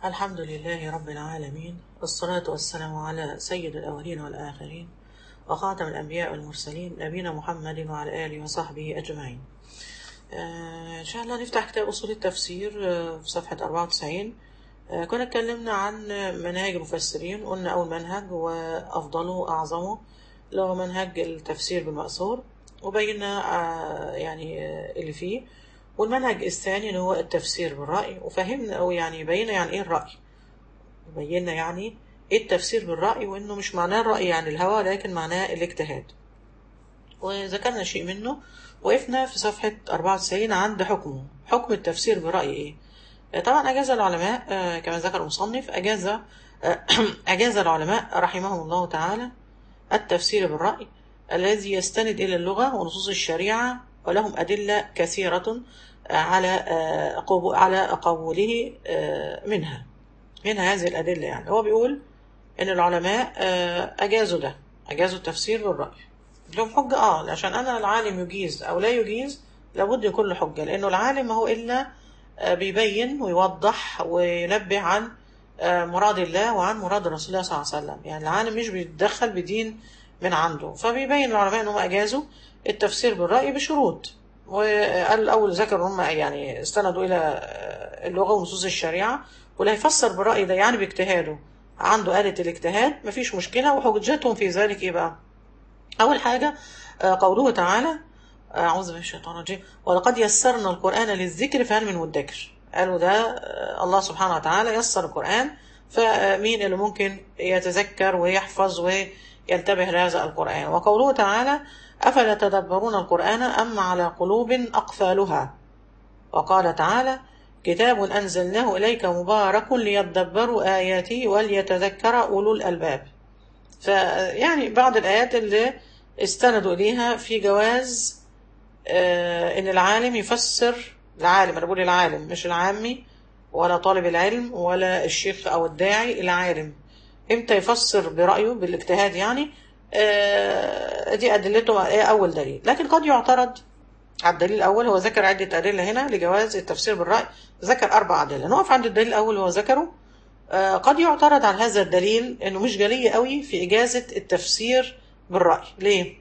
الحمد لله رب العالمين والصلاة والسلام على سيد الأولين والآخرين وخاتم الأنبياء والمرسلين نبينا محمد وعلى آله وصحبه أجمعين آه، إن شاء الله نفتح كتاب أصول التفسير آه، في صفحة 94 آه، كنا اتكلمنا عن مناهج المفسرين قلنا أول منهج وأفضله وأعظمه اللي هو منهج التفسير بالمأثور وبينا آه، يعني آه، اللي فيه والمنهج الثاني اللي هو التفسير بالرأي وفهمنا أو يعني بينا يعني إيه الرأي بينا يعني إيه التفسير بالرأي وإنه مش معناه الرأي يعني الهوى لكن معناه الاجتهاد وذكرنا شيء منه وقفنا في صفحة 94 عند حكمه حكم التفسير برأي إيه طبعا أجاز العلماء آه، كما ذكر المصنف أجاز آه، أجاز العلماء رحمهم الله تعالى التفسير بالرأي الذي يستند إلى اللغة ونصوص الشريعة ولهم أدلة كثيرة آه، على آه، قبو- على قبوله آه، منها منها هذه الأدلة يعني هو بيقول إن العلماء آه، أجازوا ده أجازوا التفسير بالرأي لهم حجة اه عشان أنا العالم يجيز أو لا يجيز لابد يكون له حجة لأنه العالم ما هو إلا آه، بيبين ويوضح وينبه عن آه، مراد الله وعن مراد رسول الله صلى الله عليه وسلم يعني العالم مش بيتدخل بدين من عنده فبيبين العلماء انهم اجازوا التفسير بالرأي بشروط وقال الاول ذكر هم يعني استندوا الى آه، اللغة ونصوص الشريعة واللي هيفسر بالرأي ده يعني باجتهاده عنده آلة الاجتهاد مفيش مشكلة وحجتهم في ذلك ايه بقى أول حاجة آه، قوله تعالى آه، أعوذ بالله من الشيطان الرجيم ولقد يسرنا القرآن للذكر فهل من مدكر قالوا ده آه، الله سبحانه وتعالى يسر القرآن فمين اللي ممكن يتذكر ويحفظ وينتبه لهذا القرآن وقوله تعالى أفلا تدبرون القرآن أم على قلوب أقفالها وقال تعالى كتاب أنزلناه إليك مبارك ليدبروا آياته وليتذكر أولو الألباب فيعني بعض الآيات اللي استندوا إليها في جواز آه، إن العالم يفسر العالم أنا بقول العالم مش العامي ولا طالب العلم ولا الشيخ أو الداعي العالم إمتى يفسر برأيه بالاجتهاد يعني آه، دي أدلته إيه أول دليل لكن قد يعترض على الدليل الأول هو ذكر عدة أدلة هنا لجواز التفسير بالرأي ذكر أربع أدلة نقف عند الدليل الأول هو ذكره آه، قد يعترض على هذا الدليل انه مش جلي قوي في اجازه التفسير بالراي ليه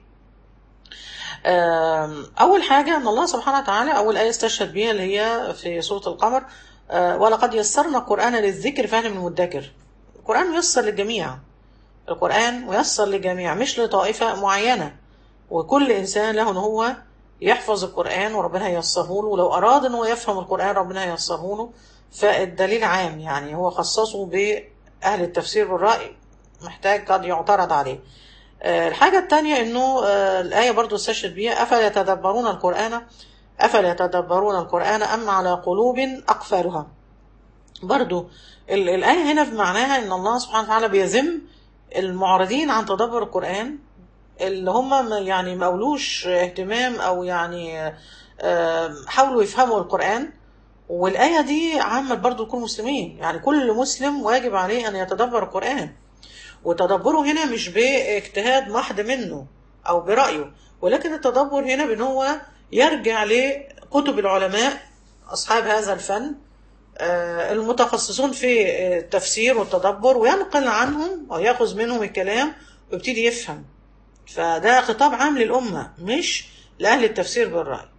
آم، اول حاجه ان الله سبحانه وتعالى اول ايه استشهد بها اللي هي في سوره القمر آه، ولقد يسرنا القران للذكر فهل من مدكر القران ميسر للجميع القران ميسر للجميع مش لطائفه معينه وكل انسان له ان هو يحفظ القران وربنا هيسره له ولو اراد ان هو يفهم القران ربنا هيسره له فالدليل عام يعني هو خصصه بأهل التفسير بالرأي محتاج قد يعترض عليه آه، الحاجة التانية انه آه، الآية برضو استشهد بيها أفلا يتدبرون القرآن أفلا يتدبرون القرآن أم على قلوب أقفالها برضو ال- الآية هنا بمعناها ان الله سبحانه وتعالى بيذم المعرضين عن تدبر القرآن اللي هم ما- يعني ما قولوش اهتمام او يعني آه، حاولوا يفهموا القرآن والآية دي عامة برضو لكل المسلمين يعني كل مسلم واجب عليه أن يتدبر القرآن وتدبره هنا مش باجتهاد محض منه أو برأيه ولكن التدبر هنا بأن هو يرجع لكتب العلماء أصحاب هذا الفن آه، المتخصصون في آه، التفسير والتدبر وينقل عنهم أو يأخذ منهم الكلام ويبتدي يفهم فده خطاب عام للأمة مش لأهل التفسير بالرأي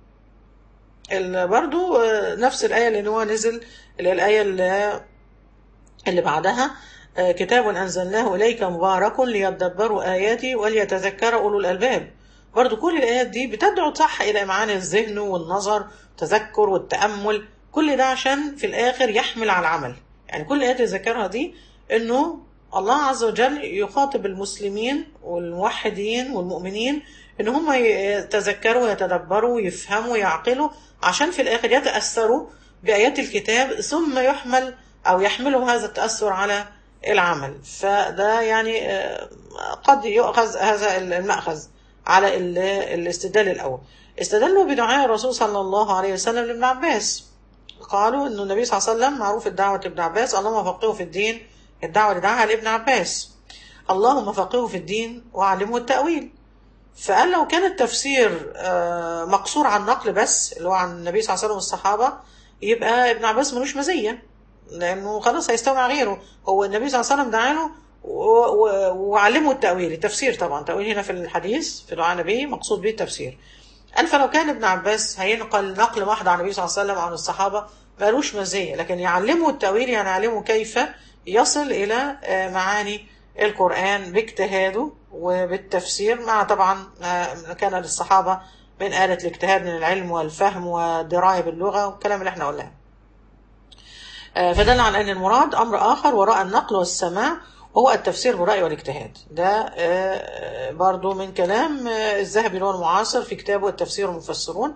ال- برضو آه، نفس الآية اللي هو نزل اللي هي الآية اللي, اللي بعدها آه، كتاب أنزلناه إليك مبارك ليدبروا آياتي وليتذكر أولو الألباب برضو كل الآيات دي بتدعو صح إلى معاني الذهن والنظر والتذكر والتأمل كل ده عشان في الآخر يحمل على العمل يعني كل آيات اللي ذكرها دي إنه الله عز وجل يخاطب المسلمين والموحدين والمؤمنين إن هم يتذكروا ويتدبروا ويفهموا ويعقلوا عشان في الآخر يتأثروا بآيات الكتاب ثم يحمل أو يحملوا هذا التأثر على العمل فده يعني آه، قد يؤخذ هذا المأخذ على ال- الاستدلال الأول استدلوا بدعاء الرسول صلى الله عليه وسلم لابن عباس قالوا أن النبي صلى الله عليه وسلم معروف الدعوة لابن عباس اللهم فقهه في الدين الدعوة اللي دعاها لابن عباس اللهم فقهه في الدين وعلمه التأويل فقال لو كان التفسير آه، مقصور عن نقل بس اللي هو عن النبي صلى الله عليه وسلم والصحابة يبقى ابن عباس ملوش مزية لانه خلاص هيستوي مع غيره هو النبي صلى الله عليه وسلم دعا له و- و- وعلمه التاويل التفسير طبعا تاويل هنا في الحديث في دعاء النبي مقصود به التفسير قال فلو كان ابن عباس هينقل نقل محض عن النبي صلى الله عليه وسلم عن الصحابه مالوش مزيه لكن يعلمه التاويل يعني يعلمه كيف يصل الى آه، معاني القران باجتهاده وبالتفسير مع طبعا ما كان للصحابه من آلة الاجتهاد من العلم والفهم والدراية باللغة والكلام اللي احنا قلناه آه، فدل على أن المراد أمر آخر وراء النقل والسماع وهو التفسير بالرأي والاجتهاد ده آه، برضو من كلام آه، الذهبي اللي هو المعاصر في كتابه التفسير المفسرون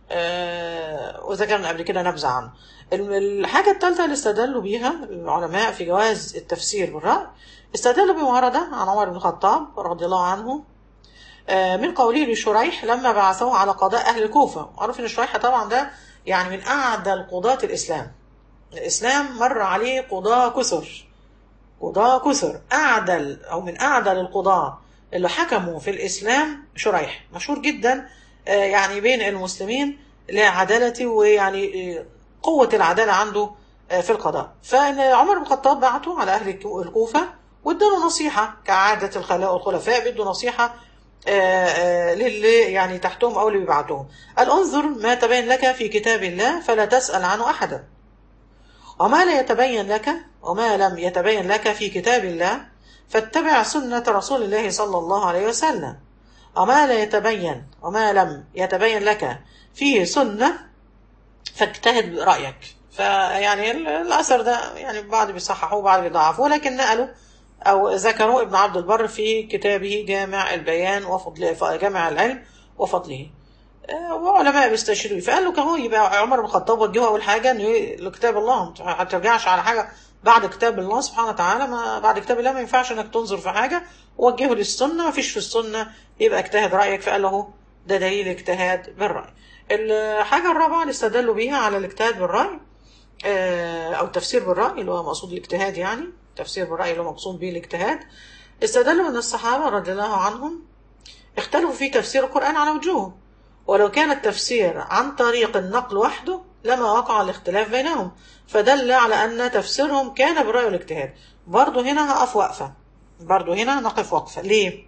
آه، وذكرنا قبل كده نبذة عنه الم- الحاجة الثالثة اللي استدلوا بيها العلماء في جواز التفسير بالرأي استدلوا بما ورد عن عمر بن الخطاب رضي الله عنه آه، من قوله لشريح لما بعثه على قضاء أهل الكوفة معروف إن شريح طبعا ده يعني من أعدل قضاة الإسلام الإسلام مر عليه قضاة كثر قضاة كثر أعدل أو من أعدل القضاة اللي حكموا في الإسلام شريح مشهور جدا آه، يعني بين المسلمين لعدالته ويعني آه، قوة العدالة عنده آه، في القضاء فإن عمر بن الخطاب بعته على أهل الكو- الكوفة واداله نصيحة كعادة الخلاء والخلفاء بيدوا نصيحة آه، آه، للي يعني تحتهم أو اللي بيبعتهم قال انظر ما تبين لك في كتاب الله فلا تسأل عنه أحدا وما لا يتبين لك وما لم يتبين لك في كتاب الله فاتبع سنة رسول الله صلى الله عليه وسلم وما لا يتبين وما لم يتبين لك فيه سنة فاجتهد برأيك فيعني ال- الأثر ده يعني بعض بيصححوه بعض بيضعفوه لكن نقلوا أو ذكروا ابن عبد البر في كتابه جامع البيان وفضل جامع العلم وفضله آه، وعلماء بيستشيروا فيه. فقال له كهو يبقى عمر بن الخطاب وجهه اول حاجه انه ي- لكتاب الله ما ترجعش على حاجه بعد كتاب الله سبحانه وتعالى ما بعد كتاب الله ما ينفعش انك تنظر في حاجه وجهه للسنه ما فيش في السنه يبقى اجتهد رايك فقال له ده دليل اجتهاد بالراي الحاجه الرابعه اللي استدلوا بيها على الاجتهاد بالراي آه، او التفسير بالراي اللي هو مقصود الاجتهاد يعني تفسير بالراي اللي هو مقصود به الاجتهاد استدلوا ان الصحابه رضي الله عنهم اختلفوا في تفسير القرآن على وجوه ولو كان التفسير عن طريق النقل وحده لما وقع الاختلاف بينهم فدل على أن تفسيرهم كان بالرأي والاجتهاد برضو هنا هقف وقفة برضو هنا نقف وقفة ليه؟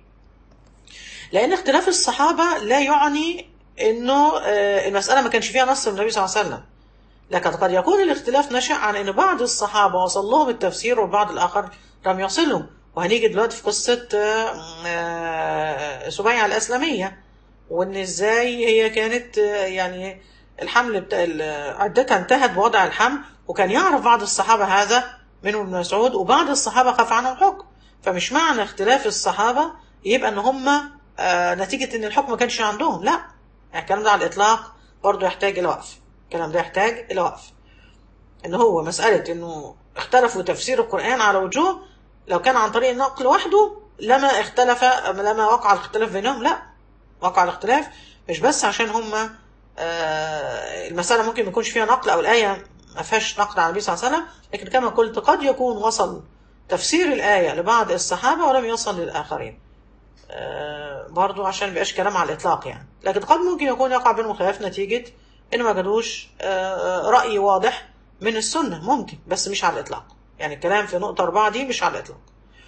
لأن اختلاف الصحابة لا يعني أنه آه، المسألة ما كانش فيها نص من النبي صلى الله عليه وسلم لكن قد يكون الاختلاف نشأ عن أن بعض الصحابة وصل لهم التفسير والبعض الآخر لم يصلهم وهنيجي دلوقتي في قصة آه، آه، سبيعة الأسلمية وإن إزاي هي كانت آه، يعني الحمل بتاع ال- عدتها انتهت بوضع الحمل وكان يعرف بعض الصحابة هذا منهم ابن مسعود وبعض الصحابة خاف عنهم الحكم فمش معنى اختلاف الصحابة يبقى إن هم آه، نتيجة إن الحكم ما كانش عندهم لا يعني الكلام ده على الإطلاق برضه يحتاج إلى وقف الكلام ده يحتاج إلى وقف ان هو مسألة انه اختلفوا تفسير القرآن على وجوه لو كان عن طريق النقل وحده لما اختلف لما وقع الاختلاف بينهم لا وقع الاختلاف مش بس عشان هم آه، المسألة ممكن ما يكونش فيها نقل او الآية ما فيهاش نقل عن النبي صلى الله عليه وسلم لكن كما قلت قد يكون وصل تفسير الآية لبعض الصحابة ولم يصل للآخرين آه، برضو عشان مبقاش كلام على الإطلاق يعني لكن قد ممكن يكون يقع بينهم خلاف نتيجة إن ما جدوش آه، رأي واضح من السنة ممكن بس مش على الإطلاق يعني الكلام في نقطة أربعة دي مش على الإطلاق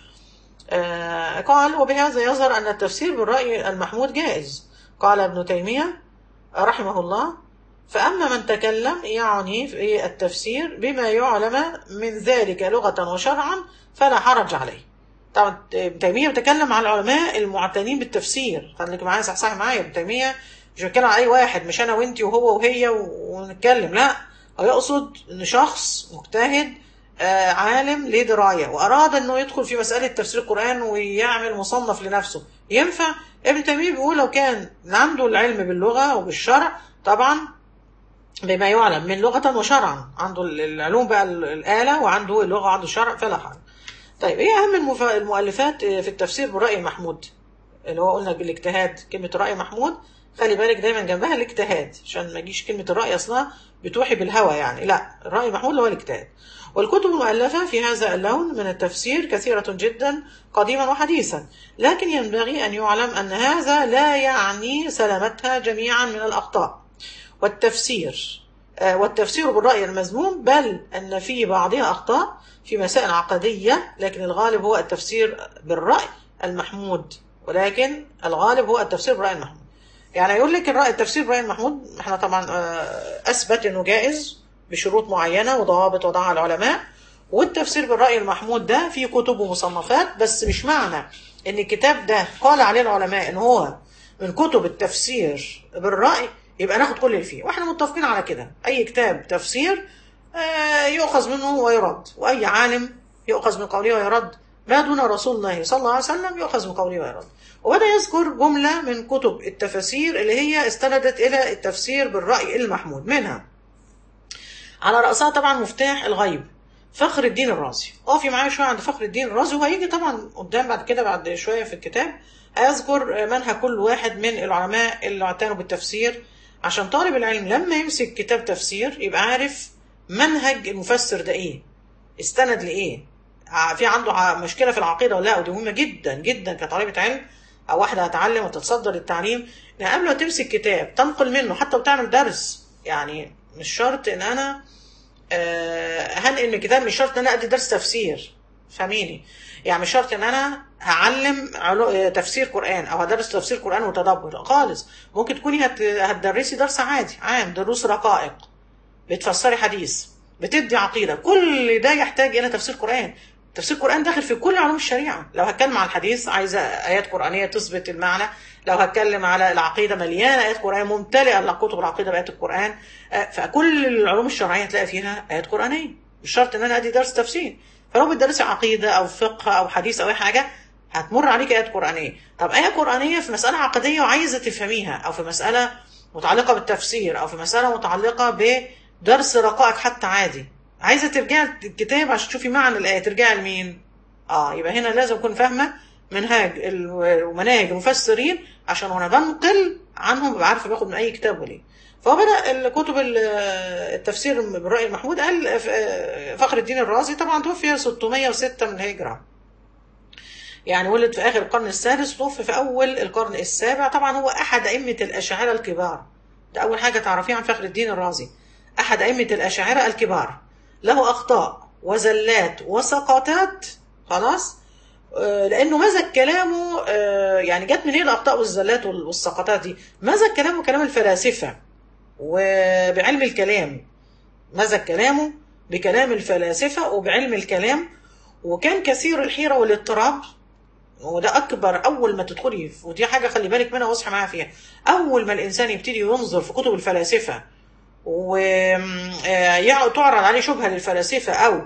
آه، قال وبهذا يظهر أن التفسير بالرأي المحمود جائز قال ابن تيمية رحمه الله فأما من تكلم يعني في التفسير بما يعلم من ذلك لغة وشرعا فلا حرج عليه طبعا ابن تيمية بيتكلم على العلماء المعتنين بالتفسير خليك معايا صح معايا ابن تيمية مش بيتكلم على أي واحد مش أنا وأنت وهو وهي ونتكلم لا هو يقصد إن شخص مجتهد آه، عالم ليه دراية وأراد أنه يدخل في مسألة تفسير القرآن ويعمل مصنف لنفسه ينفع ابن تيمية بيقول لو كان عنده العلم باللغة وبالشرع طبعا بما يعلم من لغة وشرعا عنده العلوم بقى الآلة وعنده اللغة وعنده الشرع فلا حرج طيب ايه أهم المف- المؤلفات في التفسير بالرأي المحمود اللي هو قلنا بالاجتهاد كلمة الرأي محمود خلي بالك دايما جنبها الاجتهاد عشان ما يجيش كلمة الرأي أصلا بتوحي بالهوى يعني لا الرأي المحمود اللي هو الاجتهاد والكتب المؤلفة في هذا اللون من التفسير كثيرة جدا قديما وحديثا لكن ينبغي أن يعلم أن هذا لا يعني سلامتها جميعا من الأخطاء والتفسير آه، والتفسير بالرأي المذموم بل أن في بعضها أخطاء في مسائل عقدية لكن الغالب هو التفسير بالرأي المحمود ولكن الغالب هو التفسير بالرأي المحمود يعني يقول لك الرأي التفسير بالرأي المحمود احنا طبعا آه، أثبت أنه جائز بشروط معينة وضوابط وضعها العلماء والتفسير بالرأي المحمود ده فيه كتب ومصنفات بس مش معنى ان الكتاب ده قال عليه العلماء ان هو من كتب التفسير بالرأي يبقى ناخد كل اللي فيه واحنا متفقين على كده اي كتاب تفسير آه، يؤخذ منه ويرد واي عالم يؤخذ من قوله ويرد ما دون رسول الله صلى الله عليه وسلم يؤخذ من قوله ويرد وبدأ يذكر جملة من كتب التفاسير اللي هي استندت إلى التفسير بالرأي المحمود منها على رأسها طبعا مفتاح الغيب فخر الدين الرازي اقفي معايا شويه عند فخر الدين الرازي وهيجي طبعا قدام بعد كده بعد شويه في الكتاب هيذكر منهج كل واحد من العلماء اللي اعتنوا بالتفسير عشان طالب العلم لما يمسك كتاب تفسير يبقى عارف منهج المفسر ده ايه استند لايه ع- في عنده ع- مشكله في العقيده ولا لا ودي مهمه جدا جدا كطالبه علم او واحده هتعلم وتتصدر للتعليم ان قبل ما تمسك كتاب تنقل منه حتى وتعمل درس يعني مش شرط ان انا آه، هنقل من الكتاب مش شرط ان انا ادي درس تفسير فهميني يعني مش شرط ان انا هعلم علو... آه، تفسير قران او هدرس تفسير قران وتدبر لا خالص ممكن تكوني هت... هتدرسي درس عادي عام دروس رقائق بتفسري حديث بتدي عقيده كل ده يحتاج الى تفسير قران تفسير القران داخل في كل علوم الشريعه لو هتكلم عن الحديث عايزه ايات قرانيه تثبت المعنى لو هتكلم على العقيده مليانه ايات قران ممتلئه كتب العقيده بايات القران آه، فكل العلوم الشرعيه هتلاقي فيها ايات قرانيه مش شرط ان انا ادي درس تفسير فلو بتدرسي عقيده او فقه او حديث او اي حاجه هتمر عليك ايات قرانيه طب ايه قرانيه في مساله عقديه وعايزه تفهميها او في مساله متعلقه بالتفسير او في مساله متعلقه بدرس رقائق حتى عادي عايزه ترجعي الكتاب عشان تشوفي معنى الايه ترجعي لمين اه يبقى هنا لازم اكون فاهمه منهاج ال- ومناهج المفسرين عشان وانا بنقل عنهم ببقى عارفه باخد من اي كتاب وليه فبدا الكتب ال- التفسير بالراي المحمود قال ف- فخر الدين الرازي طبعا توفي 606 من الهجره يعني ولد في اخر القرن السادس توفي في اول القرن السابع طبعا هو احد ائمه الاشاعره الكبار ده اول حاجه تعرفيها عن فخر الدين الرازي احد ائمه الاشاعره الكبار له اخطاء وزلات وسقطات خلاص آه، لانه مزج كلامه آه، يعني جت منين الاخطاء والزلات وال- والسقطات دي مزج كلامه كلام الفلاسفه وبعلم الكلام مزج كلامه بكلام الفلاسفه وبعلم الكلام وكان كثير الحيره والاضطراب وده اكبر اول ما تدخلي في- ودي حاجه خلي بالك منها واصحى معاها فيها اول ما الانسان يبتدي ينظر في كتب الفلاسفه وتعرض عليه شبهه للفلاسفه او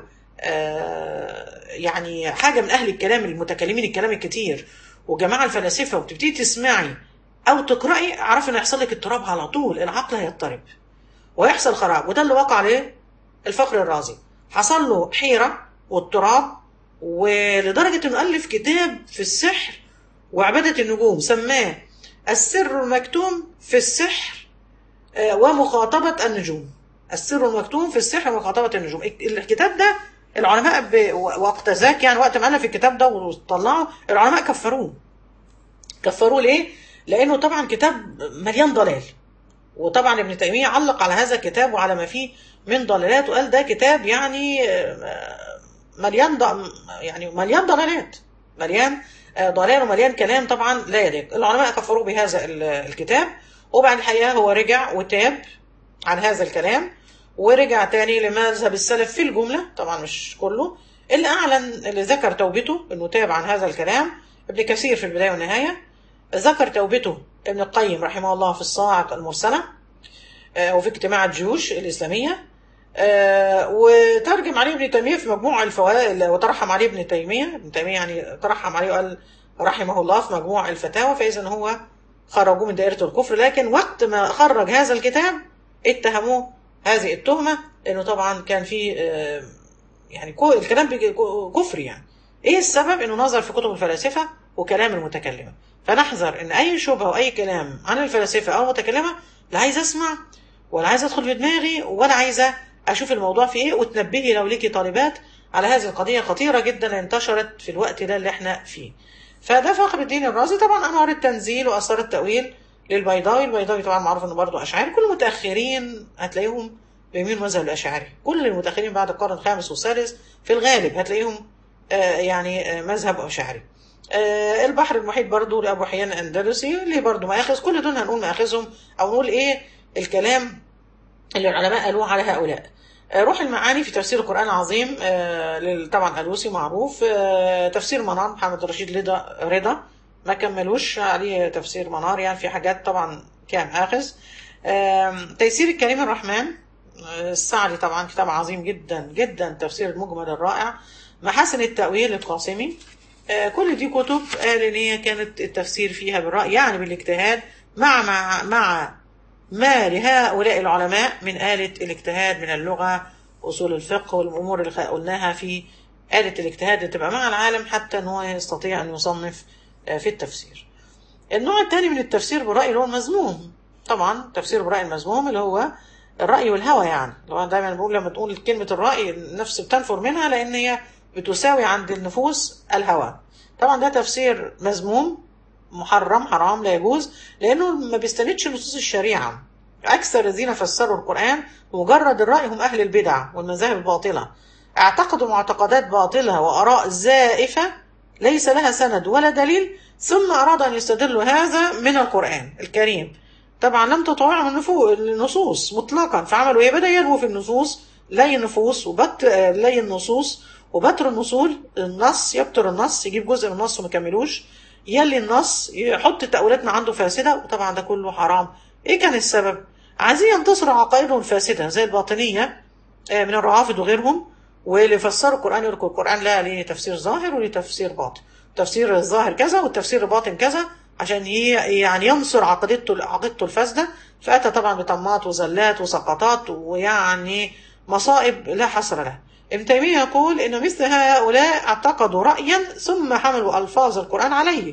آه، يعني حاجه من اهل الكلام المتكلمين الكلام الكتير وجماعه الفلاسفه وتبتدي تسمعي او تقراي اعرفي ان هيحصل لك اضطراب على طول العقل هيضطرب ويحصل خراب وده اللي وقع عليه الفخر الرازي حصل له حيره واضطراب ولدرجه انه الف كتاب في السحر وعباده النجوم سماه السر المكتوم في السحر آه، ومخاطبه النجوم السر المكتوم في السحر ومخاطبه النجوم الكتاب ده العلماء ب... وقت ذاك يعني وقت ما الف الكتاب ده وطلعه العلماء كفروه كفروه ليه؟ لانه طبعا كتاب مليان ضلال وطبعا ابن تيميه علق على هذا الكتاب وعلى ما فيه من ضلالات وقال ده كتاب يعني آه، مليان ض... يعني مليان ضلالات مليان آه، ضلال ومليان كلام طبعا لا يليق العلماء كفروه بهذا ال- الكتاب وبعد الحقيقه هو رجع وتاب عن هذا الكلام ورجع تاني لمذهب السلف في الجمله طبعا مش كله اللي اعلن اللي ذكر توبته انه تاب عن هذا الكلام ابن كثير في البدايه والنهايه ذكر توبته ابن القيم رحمه الله في الصاعقه المرسله آه، وفي اجتماع الجيوش الاسلاميه آه، وترجم عليه ابن تيميه في مجموع الفوائد وترحم عليه ابن تيميه ابن تيميه يعني ترحم عليه وقال رحمه الله في مجموع الفتاوى فاذا هو خرجوه من دائره الكفر لكن وقت ما خرج هذا الكتاب اتهموه هذه التهمه انه طبعا كان في آه، يعني كو- الكلام بك- كو- كفر يعني ايه السبب انه نظر في كتب الفلاسفه وكلام المتكلمه فنحذر ان اي شبهه واي كلام عن الفلاسفه او المتكلمه لا عايز اسمع ولا عايز ادخل في دماغي ولا عايزه اشوف الموضوع في ايه وتنبهي لو ليكي طالبات على هذه القضيه خطيره جدا انتشرت في الوقت ده اللي احنا فيه فده فخر الدين الرازي طبعا انوار التنزيل واثار التاويل للبيضاوي البيضاوي طبعا معروف انه برضه اشعري كل المتاخرين هتلاقيهم بيميل مذهب الاشاعري كل المتاخرين بعد القرن الخامس والسادس في الغالب هتلاقيهم آه يعني آه مذهب اشاعري آه البحر المحيط برضو لابو حيان الاندلسي اللي برضو ماخذ كل دول هنقول ماخذهم او نقول ايه الكلام اللي العلماء قالوه على هؤلاء روح المعاني في تفسير القرآن العظيم طبعا ألوسي معروف تفسير منار محمد رشيد رضا رضا ما كملوش عليه تفسير منار يعني في حاجات طبعا كان آخذ تيسير الكريم الرحمن السعدي طبعا كتاب عظيم جدا جدا تفسير المجمل الرائع محاسن التأويل القاسمي كل دي كتب قال ان هي كانت التفسير فيها بالرأي يعني بالاجتهاد مع مع مع ما لهؤلاء العلماء من آلة الاجتهاد من اللغة أصول الفقه والأمور اللي قلناها في آلة الاجتهاد اللي تبقى مع العالم حتى أن هو يستطيع أن يصنف في التفسير النوع الثاني من التفسير بالرأي اللي هو المذموم طبعا تفسير بالرأي المذموم اللي هو الرأي والهوى يعني اللي هو دايما بقول لما تقول كلمة الرأي النفس بتنفر منها لأن هي بتساوي عند النفوس الهوى طبعا ده تفسير مذموم محرم حرام لا يجوز لأنه ما بيستندش نصوص الشريعة أكثر الذين فسروا القرآن مجرد الرأي هم أهل البدع والمذاهب الباطلة اعتقدوا معتقدات باطلة وآراء زائفة ليس لها سند ولا دليل ثم أراد أن يستدلوا هذا من القرآن الكريم طبعا لم تطوعهم النصوص مطلقا فعملوا ايه بدأ يلووا في النصوص لي النفوس وبت لي النصوص وبتر النصول النص يبتر النص يجيب جزء من النص وما يكملوش يلي النص يحط تأويلات ما عنده فاسدة وطبعا ده كله حرام ايه كان السبب عايزين ينتصروا عقائدهم الفاسدة زي الباطنية من الروافض وغيرهم واللي فسروا القرآن يقول القرآن لا ليه تفسير ظاهر وليه تفسير باطن تفسير الظاهر كذا والتفسير الباطن كذا عشان يعني ينصر عقيدته عقيدته الفاسدة فأتى طبعا بطمات وزلات وسقطات ويعني مصائب لا حصر لها ابن تيمية يقول إن مثل هؤلاء اعتقدوا رأيا ثم حملوا ألفاظ القرآن عليه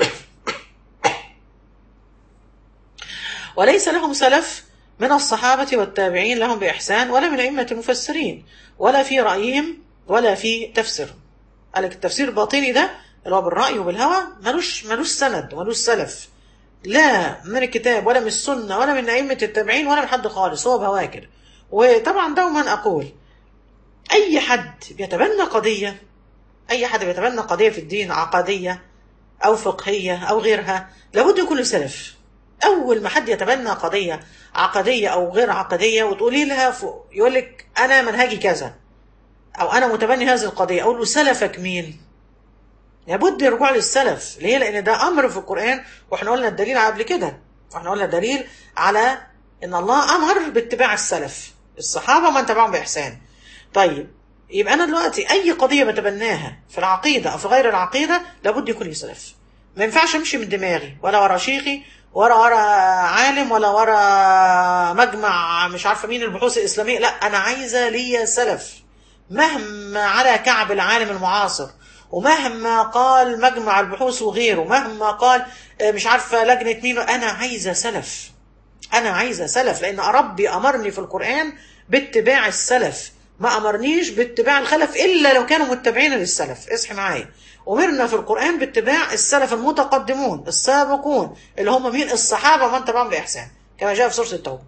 وليس لهم سلف من الصحابة والتابعين لهم بإحسان ولا من أئمة المفسرين ولا في رأيهم ولا في تفسيرهم قال لك التفسير الباطني ده اللي هو بالرأي وبالهوى ملوش ملوش سند ملوش سلف لا من الكتاب ولا من السنة ولا من أئمة التابعين ولا من حد خالص هو بواكر وطبعا دوما أقول أي حد بيتبنى قضية أي حد بيتبنى قضية في الدين عقدية أو فقهية أو غيرها لابد يكون له سلف أول ما حد يتبنى قضية عقدية أو غير عقدية وتقولي لها يقول لك أنا منهجي كذا أو أنا متبني هذه القضية أقول له سلفك مين؟ لابد الرجوع للسلف ليه؟ لأن ده أمر في القرآن وإحنا قلنا الدليل قبل كده وإحنا قلنا الدليل على إن الله أمر باتباع السلف الصحابة ومن تبعهم بإحسان طيب يبقى أنا دلوقتي أي قضية بتبناها في العقيدة أو في غير العقيدة لابد يكون لي سلف ما ينفعش أمشي من دماغي ولا ورا شيخي ورا ورا عالم ولا ورا مجمع مش عارفه مين البحوث الاسلاميه لا انا عايزه ليا سلف مهما على كعب العالم المعاصر ومهما قال مجمع البحوث وغيره مهما قال مش عارفه لجنه مين انا عايزه سلف انا عايزه سلف لان ربي امرني في القران باتباع السلف ما امرنيش باتباع الخلف الا لو كانوا متبعين للسلف اصحي معايا أمرنا في القرآن باتباع السلف المتقدمون السابقون اللي هم مين الصحابة ومن تبعهم بإحسان كما جاء في سورة التوبة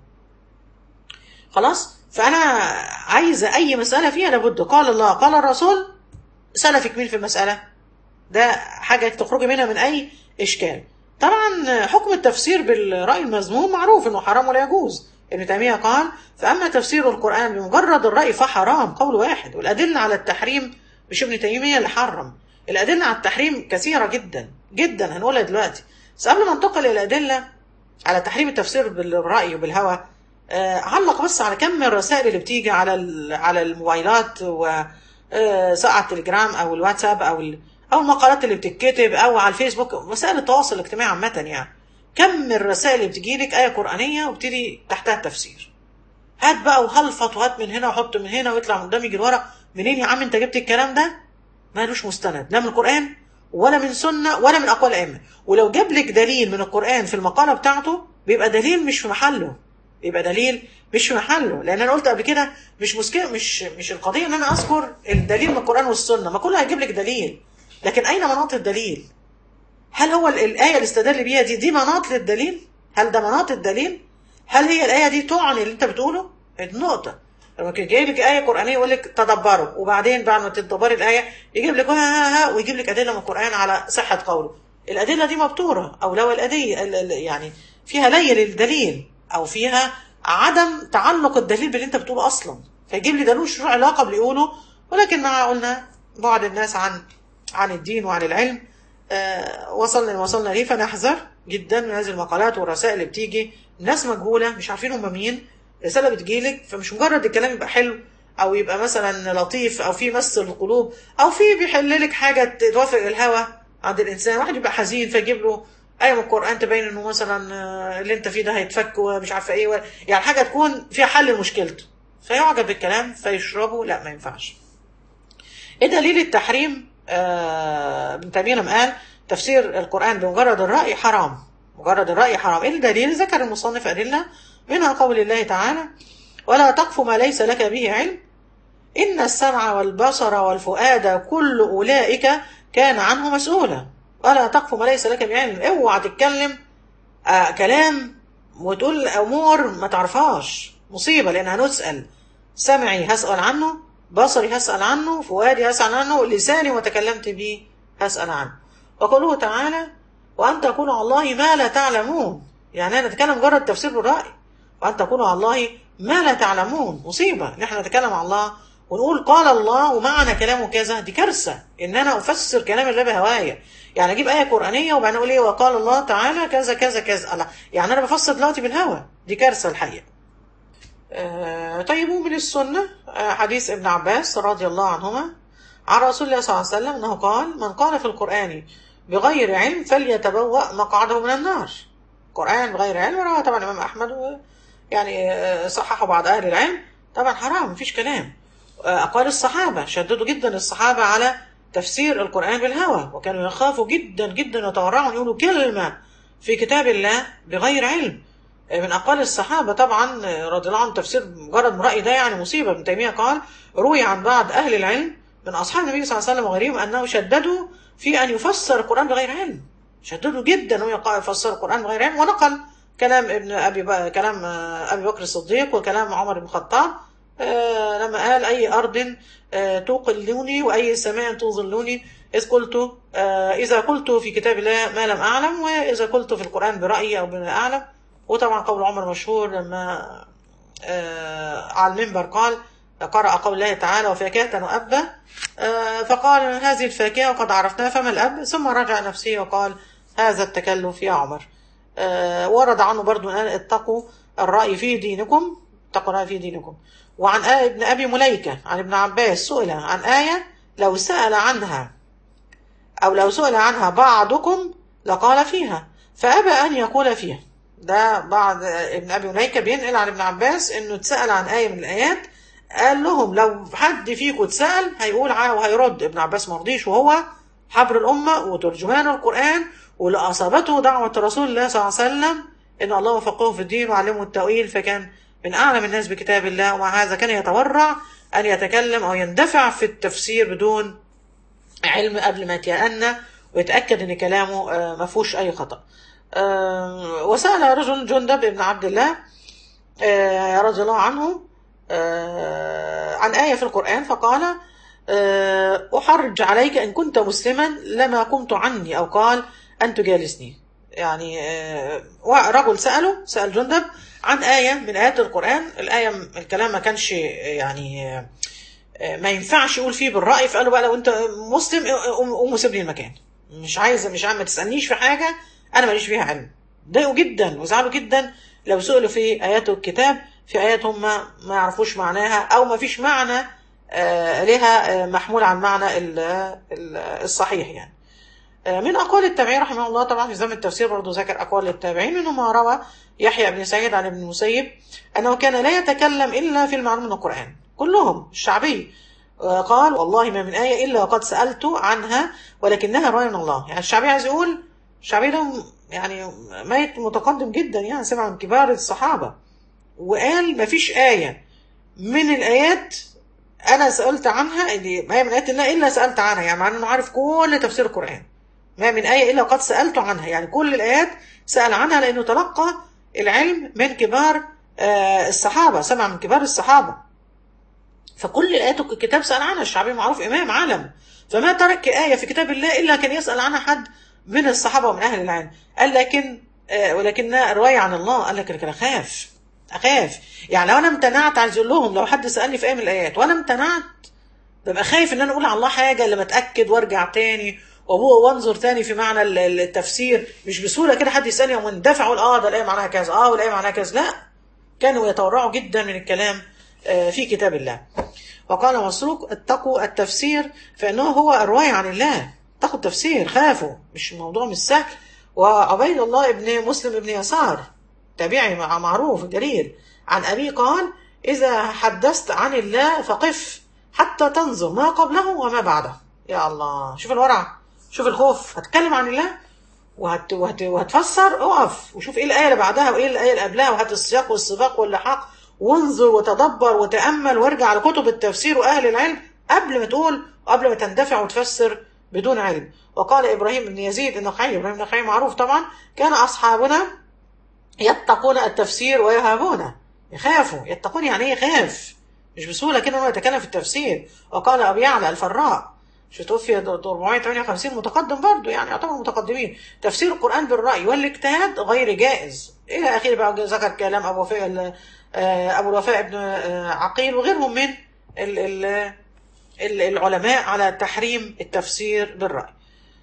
خلاص فأنا عايزة أي مسألة فيها لابد قال الله قال الرسول سلفك مين في المسألة ده حاجة تخرجي منها من أي إشكال طبعا حكم التفسير بالرأي المذموم معروف أنه حرام ولا يجوز ابن تيمية قال فأما تفسير القرآن بمجرد الرأي فحرام قول واحد والأدلة على التحريم مش ابن تيمية اللي حرم الأدلة على التحريم كثيرة جدا جدا هنقولها دلوقتي بس قبل ما انتقل إلى الأدلة على تحريم التفسير بالرأي وبالهوى آه علق بس على كم الرسائل اللي بتيجي على على الموبايلات و سواء على التليجرام أو الواتساب أو أو المقالات اللي بتتكتب أو على الفيسبوك وسائل التواصل الاجتماعي عامة يعني كم الرسائل اللي بتجي لك آية قرآنية وبتدي تحتها التفسير هات بقى وهلفط وهات من هنا وحط من هنا ويطلع من قدام يجي لورا منين يا عم انت جبت الكلام ده مالوش مستند لا من القرآن ولا من سنة ولا من أقوال الأئمة ولو جاب لك دليل من القرآن في المقالة بتاعته بيبقى دليل مش في محله بيبقى دليل مش في محله لأن أنا قلت قبل كده مش مشكلة مش مش القضية إن أنا أذكر الدليل من القرآن والسنة ما كله هيجيب لك دليل لكن أين مناط الدليل؟ هل هو الآية اللي استدل بيها دي دي مناط للدليل؟ هل ده مناط الدليل؟ هل هي الآية دي تعني اللي أنت بتقوله؟ النقطة لما كان جاي لك آية قرآنية يقول لك تدبروا وبعدين بعد ما تدبري الآية يجيب لك ها ها ها ويجيب لك أدلة من القرآن على صحة قوله الأدلة دي مبتورة أو لو الأدية ال- ال- يعني فيها لي للدليل أو فيها عدم تعلق الدليل باللي أنت بتقوله أصلا فيجيب لي دليل شو علاقة باللي يقوله ولكن مع قلنا بعد الناس عن عن الدين وعن العلم آه، وصلنا اللي وصلنا ليه فنحذر جدا من هذه المقالات والرسائل اللي بتيجي ناس مجهوله مش عارفين هم مين رساله بتجيلك فمش مجرد الكلام يبقى حلو او يبقى مثلا لطيف او في مس القلوب او في بيحل لك حاجه توافق الهوى عند الانسان واحد يبقى حزين فيجيب له ايه من القران تبين انه مثلا آه، اللي انت فيه ده هيتفك ومش عارفه ايه و- يعني حاجه تكون فيها حل لمشكلته فيعجب بالكلام فيشربه لا ما ينفعش ايه دليل التحريم آه، ابن تيميه لما قال تفسير القران بمجرد الراي حرام مجرد الراي حرام ايه الدليل ذكر المصنف ادله منها قول الله تعالى ولا تقف ما ليس لك به علم ان السمع والبصر والفؤاد كل اولئك كان عنه مسؤولا ولا تقف ما ليس لك به علم اوعى تتكلم آه كلام وتقول امور ما تعرفهاش مصيبه لان هنسال سمعي هسال عنه بصري هسال عنه فؤادي هسال عنه لساني وتكلمت به هسال عنه وقوله تعالى وان تقولوا على الله ما لا تعلمون يعني انا اتكلم مجرد تفسير بالراي وان تقولوا على الله ما لا تعلمون مصيبه ان احنا نتكلم على الله ونقول قال الله ومعنى كلامه كذا دي كارثه ان انا افسر كلام الله بهوايا يعني اجيب ايه قرانيه وبعدين اقول ايه وقال الله تعالى كذا كذا كذا الله يعني انا بفسر دلوقتي بالهوى دي كارثه الحقيقه آه، طيب ومن السنة آه، حديث ابن عباس رضي الله عنهما عن رسول الله صلى الله عليه وسلم أنه قال من قال في القرآن بغير علم فليتبوأ مقعده من النار قرآن بغير علم رواه طبعا الإمام أحمد و- يعني آه، صححه بعض أهل العلم طبعا حرام مفيش كلام آه، أقوال الصحابة شددوا جدا الصحابة على تفسير القرآن بالهوى وكانوا يخافوا جدا جدا يتورعوا يقولوا كلمة في كتاب الله بغير علم من أقوال الصحابة طبعا رضي الله عنهم تفسير مجرد من رأي ده يعني مصيبة ابن تيمية قال روي عن بعض أهل العلم من أصحاب النبي صلى الله عليه وسلم وغيرهم أنه شددوا في أن يفسر القرآن بغير علم شددوا جدا أنه يقا- يفسر القرآن بغير علم ونقل كلام ابن أبي ب... كلام آه، أبي بكر الصديق وكلام عمر بن الخطاب آه، لما قال أي أرض آه، توقلوني وأي سماء توظلوني إذ قلت آه، إذا قلت في كتاب الله ما لم أعلم وإذا قلت في القرآن برأيي أو بما أعلم وطبعا قول عمر مشهور لما آه، على المنبر قال قرأ قول الله تعالى وفاكهة وأبا آه، فقال هذه الفاكهة وقد عرفناها فما الأب ثم رجع نفسه وقال هذا التكلف يا عمر آه، ورد عنه برضو أن اتقوا الرأي في دينكم اتقوا الرأي في دينكم وعن آية ابن أبي مليكة عن ابن عباس سئل عن آية لو سأل عنها أو لو سئل عنها بعضكم لقال فيها فأبى أن يقول فيها ده بعض ابن أبي مليكة بينقل عن ابن عباس إنه اتسأل عن آية من الآيات قال لهم لو حد فيكم اتسأل هيقول ع- وهيرد ابن عباس مرضيش وهو حبر الأمة وترجمان القرآن واللي أصابته دعوة رسول الله صلى الله عليه وسلم إن الله وفقه في الدين وعلمه التأويل فكان من أعلم الناس بكتاب الله ومع هذا كان يتورع أن يتكلم أو يندفع في التفسير بدون علم قبل ما يتأنى ويتأكد ان كلامه آه، ما فيهوش اي خطأ آه، وسأل رجل جندب بن عبد الله آه، رضي الله عنه آه، عن آية في القرآن فقال آه، أحرج عليك إن كنت مسلما لما قمت عني أو قال أن تجالسني يعني آه، رجل سأله سأل جندب عن آية من آيات القرآن الآية الكلام ما كانش يعني آه، ما ينفعش يقول فيه بالرأي فقال له بقى لو انت مسلم قوم قوم وسيب لي المكان مش عايز مش عايز ما تسألنيش في حاجة انا ماليش فيها علم ضايقوا جدا وزعلوا جدا لو سئلوا في ايات الكتاب في ايات هم ما يعرفوش معناها او ما فيش معنى آه، لها آه، محمول عن معنى ال- ال- الصحيح يعني آه، من أقوال التابعين رحمه الله طبعا في زمن التفسير برضه ذكر أقوال التابعين منهم ما روى يحيى بن سعيد عن ابن المسيب أنه كان لا يتكلم إلا في المعلوم من القرآن كلهم الشعبي آه، قال والله ما من آية إلا وقد سألت عنها ولكنها رأي من الله يعني الشعبي عايز يقول الشعبي ده يعني ميت متقدم جدا يعني سمع من كبار الصحابة وقال ما فيش آية من الآيات أنا سألت عنها اللي ما هي من آيات الله إلا سألت عنها يعني معناه إنه عارف كل تفسير القرآن ما من آية إلا قد سألت عنها يعني كل الآيات سأل عنها لأنه تلقى العلم من كبار آه، الصحابة سمع من كبار الصحابة فكل الآيات الكتاب سأل عنها الشعبي معروف إمام عالم فما ترك آية في كتاب الله إلا كان يسأل عنها حد من الصحابة ومن أهل العلم قال لكن آه، ولكنها رواية عن الله قال لك لكن أخاف أخاف يعني لو أنا امتنعت عايز أقول لهم لو حد سألني في آية من الآيات وأنا امتنعت ببقى خايف ان انا اقول على الله حاجه لما اتاكد وارجع تاني وابوه وانظر تاني في معنى ال- ال- التفسير مش بسهوله كده حد يسالني ومندفع اقول اه ده الايه معناها كذا اه والايه معناها كذا لا كانوا يتورعوا جدا من الكلام آه، في كتاب الله وقال مسروق اتقوا التفسير فانه هو الروايه عن الله اتقوا التفسير خافوا مش الموضوع مش سهل وعبيد الله ابن مسلم ابن يسار تابعي مع معروف جليل عن أبي قال إذا حدثت عن الله فقف حتى تنظر ما قبله وما بعده يا الله شوف الورع شوف الخوف هتكلم عن الله وهت... وهت... وهتفسر اقف وشوف ايه الآية اللي بعدها وايه الآية اللي قبلها وهات السياق والسباق واللحاق وانظر وتدبر وتأمل وارجع لكتب التفسير وأهل العلم قبل ما تقول وقبل ما تندفع وتفسر بدون علم وقال إبراهيم بن يزيد النخعي إبراهيم النخعي معروف طبعا كان أصحابنا يتقون التفسير ويهابونه يخافوا يتقون يعني ايه يخاف مش بسهولة كده انه يتكلم في التفسير وقال أبي يعلى الفراء شو توفي 458 متقدم برضه يعني يعتبر متقدمين تفسير القرآن بالرأي والاجتهاد غير جائز إلى آخره بقى ذكر كلام أبو وفاء أبو الوفاء ابن عقيل وغيرهم من ال ال ال العلماء على تحريم التفسير بالرأي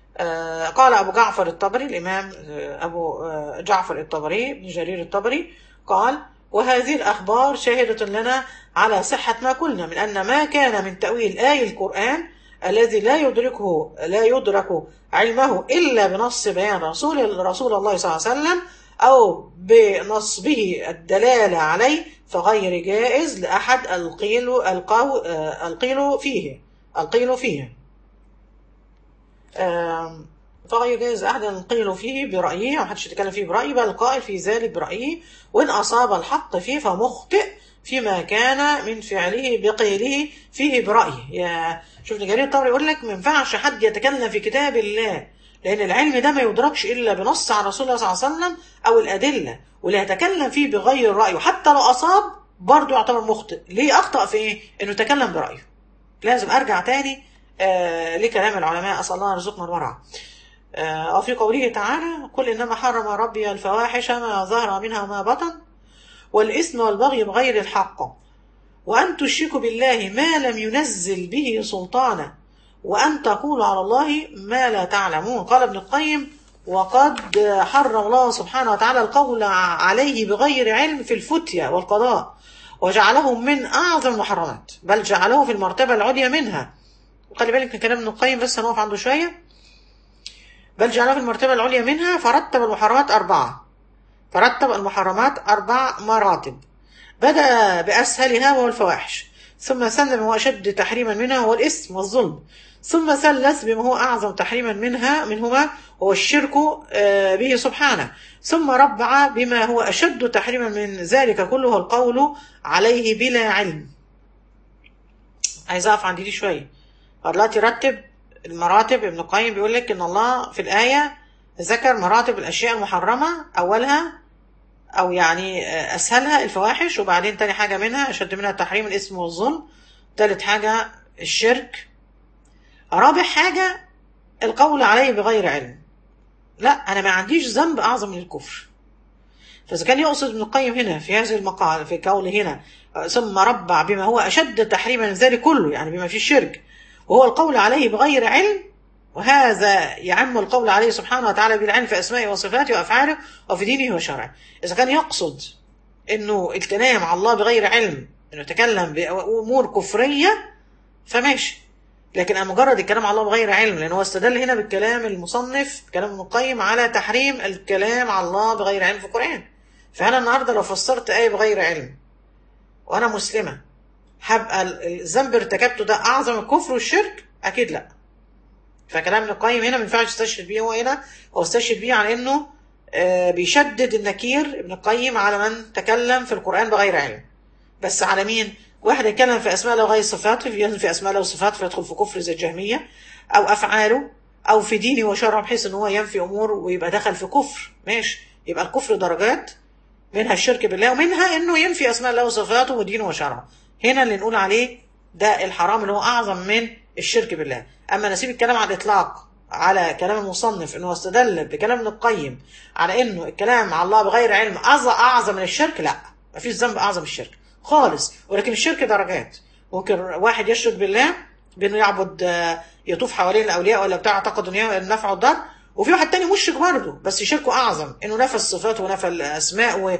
قال أبو جعفر الطبري الإمام أبو جعفر الطبري بن جرير الطبري قال وهذه الأخبار شاهدة لنا على صحة ما قلنا من أن ما كان من تأويل آي القرآن الذي لا يدركه لا يدرك علمه إلا بنص بيان رسول رسول الله صلى الله عليه وسلم أو بنصبه الدلالة عليه فغير جائز لأحد القيل القو القيل فيه القيل فيه فغير جائز أحد القيل فيه برأيه محدش يتكلم فيه برأيه بل القائل في ذلك برأيه وإن أصاب الحق فيه فمخطئ فيما كان من فعله بقيله فيه برأيه يا شوف جرير الطبري يقول لك ما ينفعش حد يتكلم في كتاب الله لأن العلم ده ما يدركش إلا بنص عن رسول الله صلى الله عليه وسلم أو الأدلة واللي يتكلم فيه بغير رأيه حتى لو أصاب برضه يعتبر مخطئ ليه أخطأ في إيه؟ إنه تكلم برأيه لازم أرجع تاني آه لكلام العلماء أسأل الله يرزقنا الورع آه وفي قوله تعالى قل إنما حرم ربي الفواحش ما ظهر منها وما بطن والإثم والبغي بغير الحق وأن تشركوا بالله ما لم ينزل به سلطانا وأن تقولوا على الله ما لا تعلمون قال ابن القيم وقد حرم الله سبحانه وتعالى القول عليه بغير علم في الفتية والقضاء وجعله من أعظم المحرمات بل جعله في المرتبة العليا منها وخلي بالك من كلام ابن القيم بس هنقف عنده شوية بل جعله في المرتبة العليا منها فرتب المحرمات أربعة فرتب المحرمات أربع مراتب بدأ بأسهلها وهو الفواحش ثم سلم هو أشد تحريما منها هو الإثم والظلم ثم ثلث بما هو أعظم تحريما منها منهما هو الشرك به سبحانه ثم ربع بما هو أشد تحريما من ذلك كله هو القول عليه بلا علم عايز أقف عندي دي شوية دلوقتي رتب المراتب ابن القيم بيقول لك إن الله في الآية ذكر مراتب الأشياء المحرمة أولها أو يعني أسهلها الفواحش وبعدين تاني حاجة منها أشد منها تحريم الإثم والظلم تالت حاجة الشرك رابع حاجة القول عليه بغير علم لا أنا ما عنديش ذنب أعظم من الكفر فإذا كان يقصد ابن القيم هنا في هذه المقال في قوله هنا ثم ربع بما هو أشد تحريما من ذلك كله يعني بما فيه الشرك وهو القول عليه بغير علم وهذا يعم القول عليه سبحانه وتعالى بالعلم في أسمائه وصفاته وأفعاله وفي دينه وشرعه إذا كان يقصد أنه الكلام على الله بغير علم أنه يتكلم بأمور كفرية فماشي لكن مجرد الكلام على الله بغير علم لأنه هو استدل هنا بالكلام المصنف كلام ابن القيم على تحريم الكلام على الله بغير علم في القرآن فأنا النهاردة لو فسرت آية بغير علم وأنا مسلمة هبقى الذنب ارتكبته ده أعظم الكفر والشرك أكيد لأ فكلام ابن القيم هنا ما ينفعش تستشهد بيه هو هنا هو استشهد بيه على انه آه بيشدد النكير ابن القيم على من تكلم في القرآن بغير علم بس على مين؟ واحد يتكلم في اسماء الله وغير صفاته في في اسماء الله وصفاته فيدخل في كفر زي الجهمية او افعاله او في دينه وشرعه بحيث ان هو ينفي امور ويبقى دخل في كفر ماشي يبقى الكفر درجات منها الشرك بالله ومنها انه ينفي اسماء الله وصفاته ودينه وشرعه هنا اللي نقول عليه ده الحرام اللي هو اعظم من الشرك بالله اما نسيب الكلام على الاطلاق على كلام المصنف انه استدل بكلام ابن القيم على انه الكلام على الله بغير علم أعظم, اعظم من الشرك لا مفيش ذنب اعظم من الشرك خالص ولكن الشرك درجات ممكن واحد يشرك بالله بانه يعبد آه، يطوف حوالين الاولياء ولا بتاع اعتقد ان النفع والضر وفي واحد تاني مشرك برضه بس شركه اعظم انه نفى الصفات ونفى الاسماء و...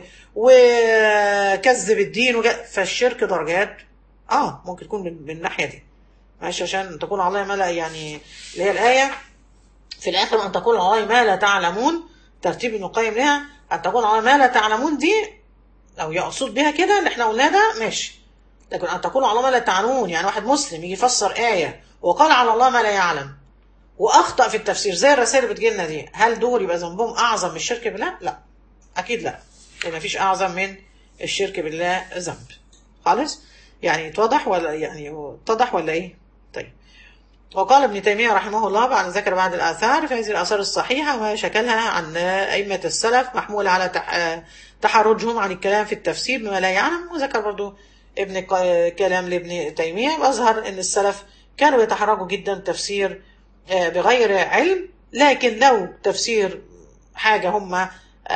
وكذب الدين وج... فالشرك درجات اه ممكن يكون من, من الناحيه دي ماشي عشان تكون على الله ما لا يعني اللي هي الايه في الاخر ان تقول على الله ما لا تعلمون ترتيب ابن القيم لها ان تقول على الله ما لا تعلمون دي لو يقصد بها كده اللي احنا قلناه ده ماشي لكن ان تقول على الله ما لا تعلمون يعني واحد مسلم يجي يفسر ايه وقال على الله ما لا يعلم واخطا في التفسير زي الرسائل اللي بتجي لنا دي هل دول يبقى ذنبهم اعظم من الشرك بالله لا اكيد لا لان مفيش اعظم من الشرك بالله ذنب خالص يعني اتضح ولا يعني اتضح ولا ايه طيب وقال ابن تيمية رحمه الله بعد ذكر بعض الآثار فهذه الآثار الصحيحة وهي شكلها عن أئمة السلف محمولة على تح- تحرجهم عن الكلام في التفسير بما لا يعلم وذكر برضو ابن ق- كلام لابن تيمية وأظهر أن السلف كانوا يتحرجوا جدا تفسير آه، بغير علم لكن لو تفسير حاجة هم آه،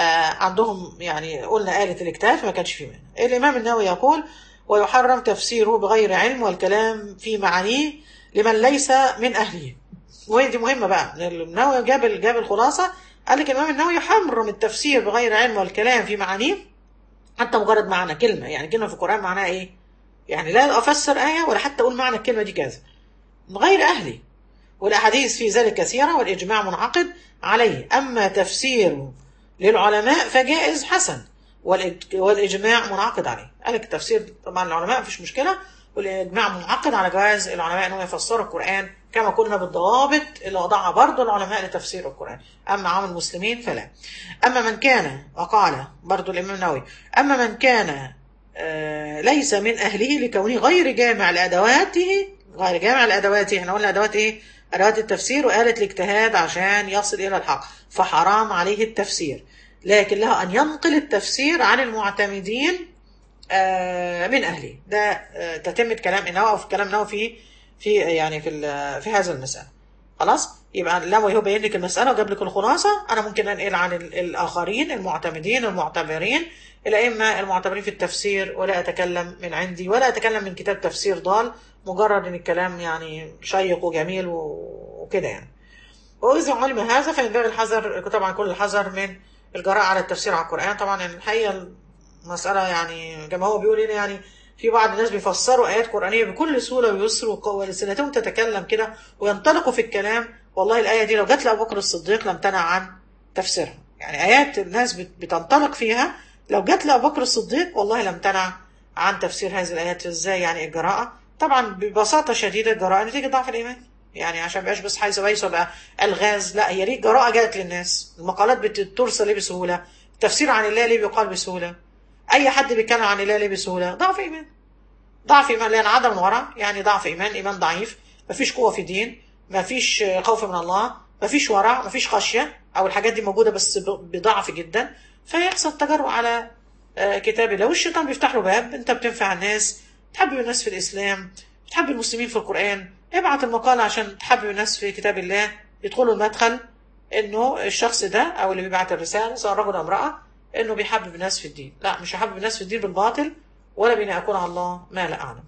عندهم يعني قلنا آلة الاجتهاد فما كانش فيه منها الإمام النووي يقول ويحرم تفسيره بغير علم والكلام في معانيه لمن ليس من أهله وهي دي مهمة بقى النووي جاب جاب الخلاصة قال لك الإمام النووي يحرم التفسير بغير علم والكلام في معانيه حتى مجرد معنى كلمة يعني كلمة في القرآن معناها إيه يعني لا أفسر آية ولا حتى أقول معنى الكلمة دي كذا من غير أهلي والأحاديث في ذلك كثيرة والإجماع منعقد عليه أما تفسيره للعلماء فجائز حسن والإج- والإجماع منعقد عليه قال لك التفسير طبعا العلماء مفيش مشكلة والإجماع منعقد على جواز العلماء أنهم يفسروا القرآن كما قلنا بالضوابط اللي وضعها برضه العلماء لتفسير القرآن أما عام المسلمين فلا أما من كان وقال برضه الإمام النووي أما من كان آه، ليس من أهله لكونه غير جامع لأدواته غير جامع لأدواته احنا قلنا أدوات إيه؟ أدوات التفسير وآلة الاجتهاد عشان يصل إلى الحق فحرام عليه التفسير لكن له أن ينقل التفسير عن المعتمدين آه، من أهله ده آه، تتمة كلام النووي أو في كلام النووي في في يعني في ال- في هذا المسألة خلاص يبقى لو هو بين لك المسألة وجاب لك الخلاصة أنا ممكن أنقل عن ال- الآخرين المعتمدين المعتبرين الأئمة المعتبرين في التفسير ولا أتكلم من عندي ولا أتكلم من كتاب تفسير ضال مجرد إن الكلام يعني شيق وجميل و- وكده يعني وإذا علم هذا فينبغي الحذر طبعا كل الحذر من الجراءة على التفسير على القرآن طبعا الحقيقة المسألة يعني كما هو بيقول هنا يعني في بعض الناس بيفسروا آيات قرآنية بكل سهولة ويسر وقوة ولسنتهم تتكلم كده وينطلقوا في الكلام والله الآية دي لو جت لأبو بكر الصديق لم تنع عن تفسيرها يعني آيات الناس بت- بتنطلق فيها لو جت لأبو بكر الصديق والله لم تنع عن تفسير هذه الآيات ازاي يعني الجراءة طبعا ببساطة شديدة الجراءة نتيجة ضعف الإيمان يعني عشان مبقاش بس حيث بيس ولا الغاز لا هي ليه جراءة جات للناس المقالات بترسل ليه بسهولة التفسير عن الله ليه بيقال بسهولة اي حد بيتكلم عن الله ليه بسهوله ضعف ايمان ضعف ايمان لان عدم الورع يعني ضعف ايمان ايمان ضعيف مفيش قوه في الدين مفيش خوف من الله مفيش ورع مفيش خشيه او الحاجات دي موجوده بس ب- بضعف جدا فيحصل تجرؤ على آه، كتاب الله والشيطان بيفتح له باب انت بتنفع الناس تحبب الناس في الاسلام بتحبب المسلمين في القران ابعت المقال عشان تحبب الناس في كتاب الله يدخلوا المدخل انه الشخص ده او اللي بيبعت الرساله سواء رجل او امراه انه بيحبب الناس في الدين لا مش هحبب الناس في الدين بالباطل ولا بان اكون على الله ما لا اعلم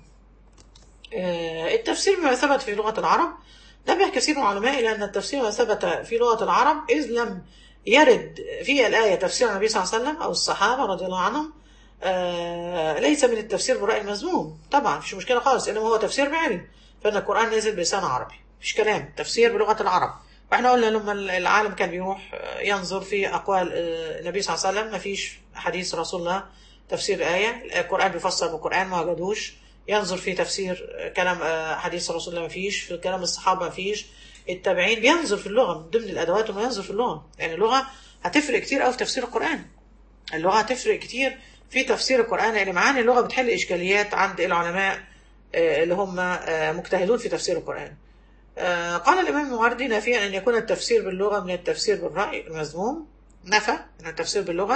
آه، التفسير بما ثبت في لغه العرب نبه كثير من العلماء الى ان التفسير ما ثبت في لغه العرب اذ لم يرد في الايه تفسير النبي صلى الله عليه وسلم او الصحابه رضي الله عنهم آه، ليس من التفسير بالراي المذموم طبعا مفيش مشكله خالص انما هو تفسير بعلم فان القران نزل بلسان عربي مفيش كلام تفسير بلغه العرب واحنا قلنا لما العالم كان بيروح ينظر في اقوال آه، النبي صلى الله عليه وسلم مفيش حديث رسول الله تفسير آية القرآن بيفسر بالقرآن ما وجدوش ينظر في تفسير آه، كلام آه، حديث رسول الله مفيش في كلام الصحابة مفيش التابعين بينظر في اللغة من ضمن الأدوات إنه ينظر في اللغة يعني اللغة هتفرق كتير قوي في تفسير القرآن اللغة هتفرق كتير في تفسير القرآن لأن معاني اللغة بتحل إشكاليات عند العلماء آه، اللي هم آه، مجتهدون في تفسير القرآن آه، قال الإمام المعرضي نافيا أن يكون التفسير باللغة من التفسير بالرأي المذموم نفى أن التفسير باللغة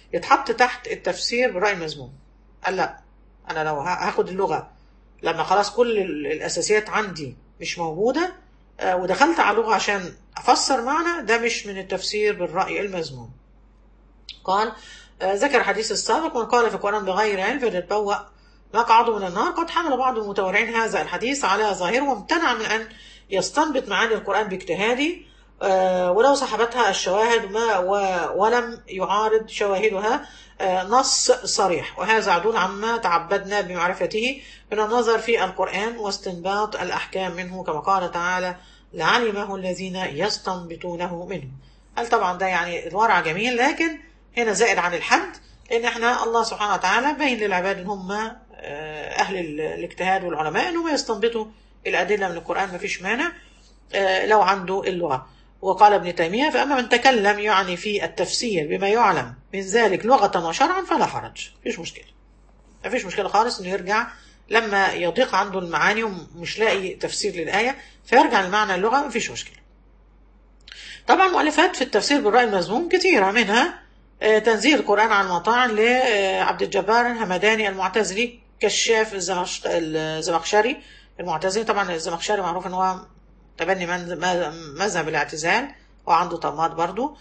يتحط تحت التفسير بالرأي المذموم قال لا أنا لو هاخد اللغة لما خلاص كل الأساسيات عندي مش موجودة ودخلت على اللغة عشان أفسر معنى ده مش من التفسير بالرأي المذموم قال ذكر حديث السابق من قال في القرآن بغير علم فليتبوأ مقعده من النار قد حمل بعض المتورعين هذا الحديث على ظاهره وامتنع من أن يستنبط معاني القرآن باجتهاده ولو صحبتها الشواهد ما ولم يعارض شواهدها نص صريح وهذا عدول عما تعبدنا بمعرفته من النظر في القرآن واستنباط الأحكام منه كما قال تعالى لعلمه الذين يستنبطونه منه هل طبعا ده يعني الورع جميل لكن هنا زائد عن الحد لأن احنا الله سبحانه وتعالى بين للعباد ان هم أهل الاجتهاد والعلماء أنهم يستنبطوا الأدلة من القرآن ما فيش مانع لو عنده اللغة وقال ابن تيمية فأما من تكلم يعني في التفسير بما يعلم من ذلك لغة وشرعا فلا حرج فيش مشكلة ما فيش مشكلة خالص انه يرجع لما يضيق عنده المعاني ومش لاقي تفسير للآية فيرجع لمعنى اللغة ما فيش مشكلة طبعا مؤلفات في التفسير بالرأي المذموم كثيرة منها تنزيل القرآن عن المطاعن لعبد الجبار الهمداني المعتزلي كشاف الزمخشري المعتزلي طبعا الزمخشري معروف ان هو تبني مذهب الاعتزال وعنده طماط برضو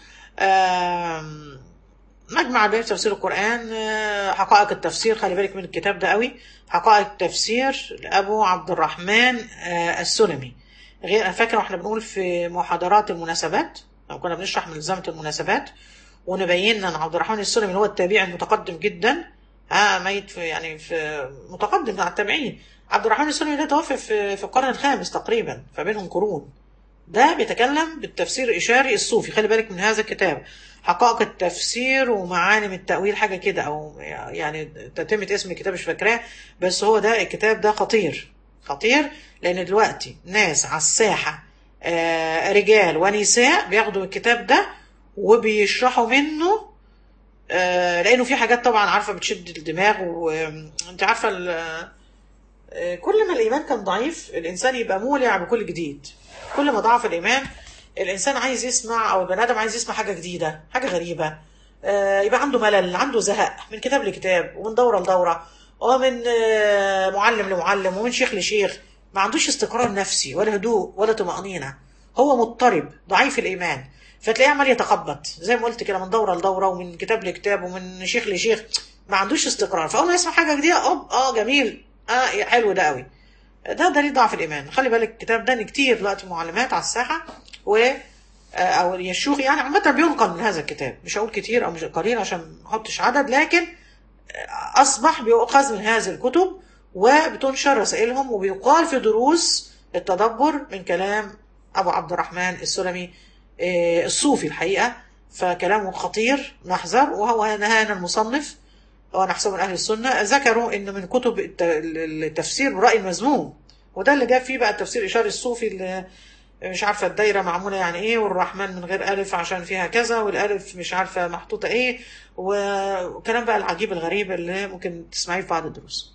مجمع بين تفسير القرآن حقائق التفسير خلي بالك من الكتاب ده قوي حقائق التفسير لأبو عبد الرحمن السلمي غير أنا فاكر واحنا بنقول في محاضرات المناسبات لما كنا بنشرح ملزمة المناسبات ونبين ان عبد الرحمن السلمي هو التابعي المتقدم جدا ها ميت في يعني في متقدم مع التابعين عبد الرحمن السلمي ده توفى في في القرن الخامس تقريبا فبينهم قرون ده بيتكلم بالتفسير الإشاري الصوفي خلي بالك من هذا الكتاب حقائق التفسير ومعالم التأويل حاجة كده أو يعني تتمة اسم الكتاب مش فاكراه بس هو ده الكتاب ده خطير خطير لأن دلوقتي ناس على الساحة آه رجال ونساء بياخدوا الكتاب ده وبيشرحوا منه آه لأنه في حاجات طبعا عارفة بتشد الدماغ وانت عارفة كل ما الإيمان كان ضعيف الإنسان يبقى مولع بكل جديد كل ما ضعف الإيمان الإنسان عايز يسمع أو البني آدم عايز يسمع حاجة جديدة حاجة غريبة آه يبقى عنده ملل عنده زهق من كتاب لكتاب ومن دورة لدورة ومن آه معلم لمعلم ومن شيخ لشيخ ما عندوش استقرار نفسي ولا هدوء ولا طمأنينة هو مضطرب ضعيف الإيمان فتلاقيه عمال يتخبط زي ما قلت كده من دورة لدورة ومن كتاب لكتاب ومن شيخ لشيخ ما عندوش استقرار فأول ما يسمع حاجة جديدة اه جميل اه حلو ده قوي ده دليل ضعف الايمان خلي بالك الكتاب ده كتير دلوقتي معلمات على الساحه و او الشيوخ يعني عامه بينقل من هذا الكتاب مش هقول كتير او مش قليل عشان ما احطش عدد لكن اصبح بيؤخذ من هذه الكتب وبتنشر رسائلهم وبيقال في دروس التدبر من كلام ابو عبد الرحمن السلمي الصوفي الحقيقه فكلامه خطير نحذر وهو نهانا المصنف وانا احسب من اهل السنه ذكروا ان من كتب التفسير براي المذموم وده اللي جاب فيه بقى التفسير الاشاري الصوفي اللي مش عارفه الدايره معموله يعني ايه والرحمن من غير الف عشان فيها كذا والالف مش عارفه محطوطه ايه وكلام بقى العجيب الغريب اللي ممكن تسمعيه في بعض الدروس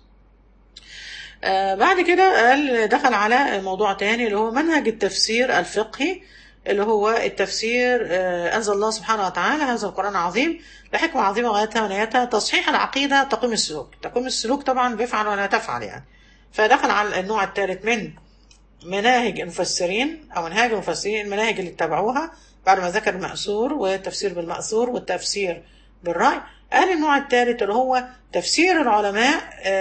آه بعد كده قال دخل على موضوع تاني اللي هو منهج التفسير الفقهي اللي هو التفسير آه أنزل الله سبحانه وتعالى هذا القرآن العظيم لحكمة عظيمة غايتها ونهايتها تصحيح العقيدة تقويم السلوك تقويم السلوك طبعا بيفعل ولا تفعل يعني فدخل على النوع الثالث من مناهج المفسرين أو منهاج المفسرين المناهج اللي اتبعوها بعد ما ذكر المأثور والتفسير بالمأثور والتفسير بالرأي قال النوع الثالث اللي هو تفسير العلماء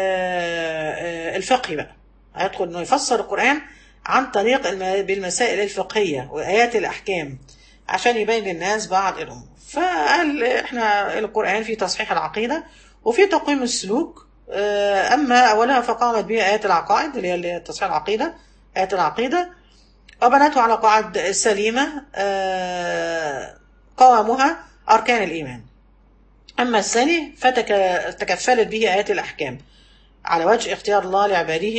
آه الفقهي بقى هيدخل انه يفسر القرآن عن طريق بالمسائل الفقهية وآيات الأحكام عشان يبين للناس بعض الأمور فقال احنا القرآن في تصحيح العقيدة وفي تقويم السلوك أما أولها فقامت به آيات العقائد اللي هي تصحيح العقيدة آيات العقيدة وبنته على قواعد سليمة قوامها أركان الإيمان أما الثاني فتكفلت به آيات الأحكام على وجه اختيار الله لعباده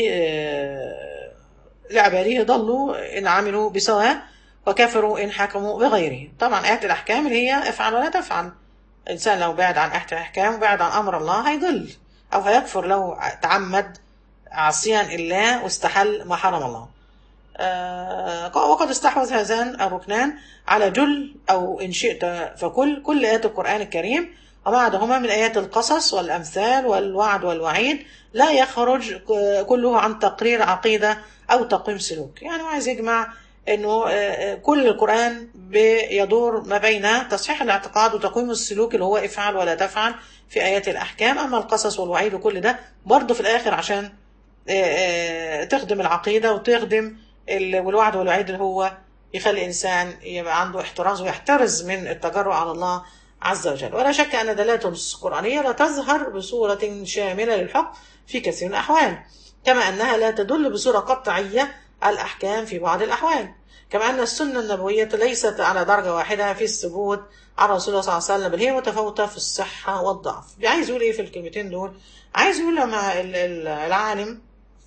لعباده ضلوا إن عملوا بسواء وكفروا إن حكموا بغيره طبعا آيات الأحكام اللي هي افعل ولا تفعل الإنسان لو بعد عن آيات الأحكام وبعد عن أمر الله هيضل أو هيكفر لو تعمد عصيان الله واستحل ما حرم الله آه وقد استحوذ هذان الركنان على جل أو إن شئت فكل كل آيات القرآن الكريم وما عداهما من آيات القصص والأمثال والوعد والوعيد لا يخرج ك- كله عن تقرير عقيدة أو تقويم سلوك يعني هو عايز يجمع أنه آه، كل القرآن بيدور ما بين تصحيح الاعتقاد وتقويم السلوك اللي هو افعل ولا تفعل في آيات الأحكام أما القصص والوعيد وكل ده برضه في الآخر عشان آه، آه، تخدم العقيدة وتخدم ال- والوعد والوعيد اللي هو يخلي الإنسان يبقى عنده احتراز ويحترز من التجرؤ على الله عز وجل ولا شك أن دلالة النصوص القرآنية لا تظهر بصورة شاملة للحكم في كثير من الأحوال كما أنها لا تدل بصورة قطعية على الأحكام في بعض الأحوال كما أن السنة النبوية ليست على درجة واحدة في الثبوت على رسول الله صلى الله عليه وسلم بل هي متفاوتة في الصحة والضعف عايز يقول إيه في الكلمتين دول عايز يقول لما ال- ال- العالم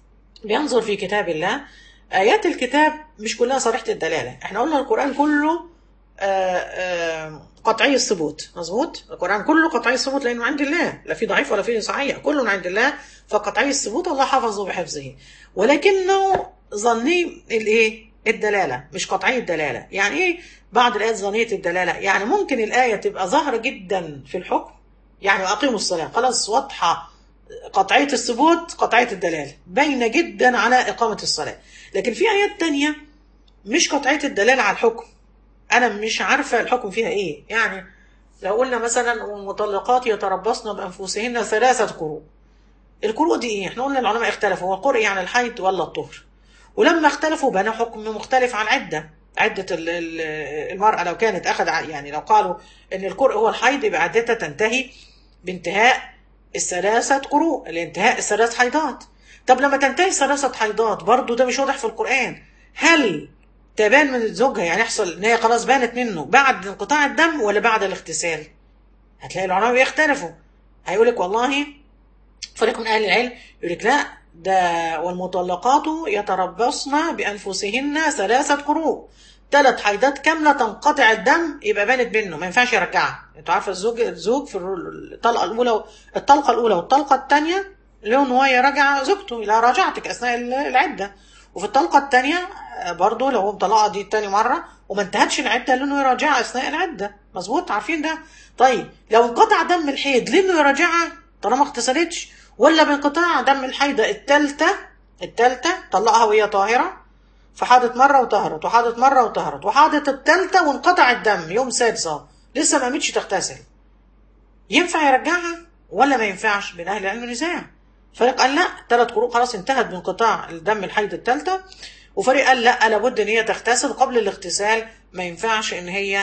بينظر في كتاب الله آيات الكتاب مش كلها صريحة الدلالة احنا قلنا القرآن كله آه، آه، قطعي الثبوت مظبوط القرآن كله قطعي الثبوت لأنه عند الله لا في ضعيف ولا في صحيح كله من عند الله فقطعي الثبوت الله حفظه بحفظه ولكنه ظني الايه الدلالة مش قطعي الدلالة يعني ايه بعض الآيات ظنية الدلالة يعني ممكن الآية تبقى ظاهرة جدا في الحكم يعني أقيموا الصلاة خلاص واضحة قطعية الثبوت قطعية الدلالة باينة جدا على إقامة الصلاة لكن في آيات تانية مش قطعية الدلالة على الحكم أنا مش عارفة الحكم فيها إيه يعني لو قلنا مثلا والمطلقات يتربصن بأنفسهن ثلاثة قروء القروء دي إيه؟ إحنا قلنا العلماء اختلفوا هو القرء يعني الحيض ولا الطهر ولما اختلفوا بنى حكم مختلف عن عدة عدة ال- ال- المرأة لو كانت أخذ ع- يعني لو قالوا إن القرء هو الحيض يبقى عدتها تنتهي بانتهاء الثلاثة قروء لانتهاء الثلاث حيضات طب لما تنتهي ثلاثة حيضات برضو ده مش واضح في القرآن هل تبان من زوجها يعني يحصل ان هي خلاص بانت منه بعد انقطاع الدم ولا بعد الاغتسال هتلاقي العلماء بيختلفوا هيقول لك والله فريق من اهل العلم يقول لك لا ده والمطلقات يتربصن بانفسهن ثلاثه قروء ثلاث حيضات كامله تنقطع الدم يبقى بانت منه ما ينفعش يرجعها انتوا عارفه الزوج الزوج في الطلقه الاولى الطلقه الاولى والطلقه الثانيه له ان هو يراجع زوجته لا راجعتك اثناء العده وفي الطلقه الثانيه برضه لو هو مطلقها دي تاني مره وما انتهتش العده له انه يراجعها اثناء العده مظبوط عارفين ده طيب لو انقطع دم الحيض ليه انه يراجعها طالما ما اغتسلتش ولا بانقطاع دم الحيضه الثالثه الثالثه طلقها وهي طاهره فحاضت مره وطهرت وحاضت مره وطهرت وحاضت الثالثه وانقطع الدم يوم سادس اهو لسه ما قامتش تغتسل ينفع يرجعها ولا ما ينفعش بين اهل العلم نزاع فريق قال لا ثلاث قروء خلاص انتهت بانقطاع الدم الحيض الثالثه وفريق قال لا لابد ان هي تغتسل قبل الاغتسال ما ينفعش ان هي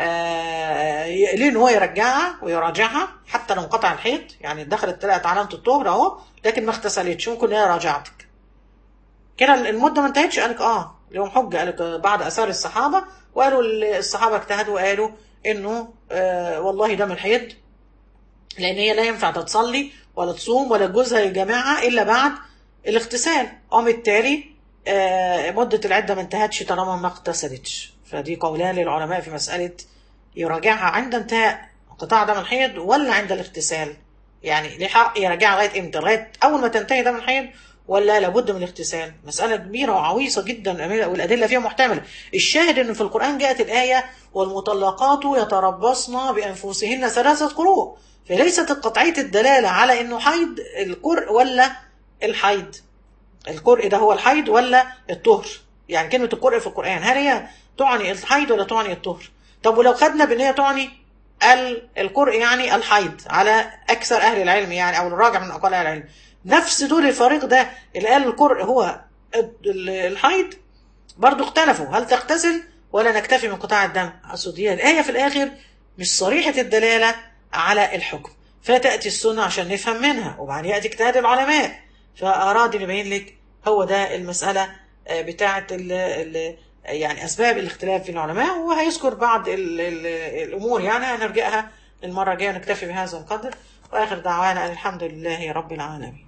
آه ليه ان هو يرجعها ويراجعها حتى لو انقطع الحيض يعني دخلت طلعت علامه الطهر اهو لكن ما اغتسلتش ممكن هي راجعتك كده المده ما انتهتش قالك اه لهم حجه قالك بعد اثار الصحابه وقالوا الصحابه اجتهدوا وقالوا انه آه والله دم الحيض لان هي لا ينفع تصلي ولا تصوم ولا جوزها للجماعه الا بعد الاغتسال وبالتالي آه مده العده ما انتهتش طالما ما اغتسلتش فدي قولان للعلماء في مساله يراجعها عند انتهاء انقطاع دم الحيض ولا عند الاغتسال يعني ليه حق يراجعها لغايه امتى لغايه اول ما تنتهي دم الحيض ولا لابد من الاغتسال مسألة كبيرة وعويصة جدا والأدلة فيها محتملة الشاهد أن في القرآن جاءت الآية والمطلقات يتربصن بأنفسهن ثلاثة قروء فليست قطعية الدلالة على أنه حيض القرء ولا الحيض القرء ده هو الحيض ولا الطهر يعني كلمة القرء في القرآن هل هي تعني الحيض ولا تعني الطهر طب ولو خدنا بأن هي تعني القرء يعني الحيض على أكثر أهل العلم يعني أو الراجع من أقل أهل العلم نفس دول الفريق ده اللي قال القرء هو الحيض برضو اختلفوا هل تغتسل ولا نكتفي من قطاع الدم أقصد هي الآية في الآخر مش صريحة الدلالة على الحكم فتأتي السنة عشان نفهم منها وبعدين يأتي اجتهاد العلماء فأراد أن يبين لك هو ده المسألة بتاعة ال ال يعني أسباب الاختلاف في العلماء وهيذكر بعض ال ال الأمور يعني هنرجعها المرة الجاية نكتفي بهذا القدر وآخر دعوانا الحمد لله رب العالمين